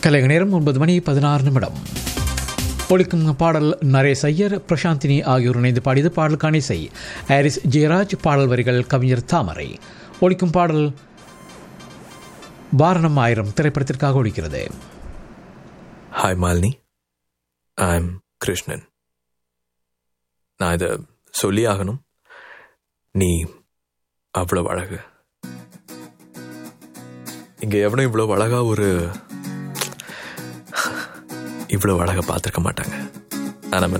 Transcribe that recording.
கலைக நேரம் ஒன்பது மணி பதினாறு நிமிடம் ஒழிக்கும் பாடல் நரேஷ் ஐயர் பிரசாந்தினி ஆகியோர் இணைந்து பாடியது பாடலுக்கான இசை ஹாரிஸ் ஜெயராஜ் பாடல் வரிகள் கவிஞர் தாமரை ஒழிக்கும் பாடல் பாரணம் ஆயிரம் திரைப்படத்திற்காக ஒழிக்கிறது hi Malini I am Krishnan நான் இதை சொல்லி ஆகணும் நீ அவ்வளோ அழகு இங்க எவனும் இவ்வளோ அழகா ஒரு இவ்வளோ அழகா பார்த்துருக்க மாட்டாங்க ஆனால்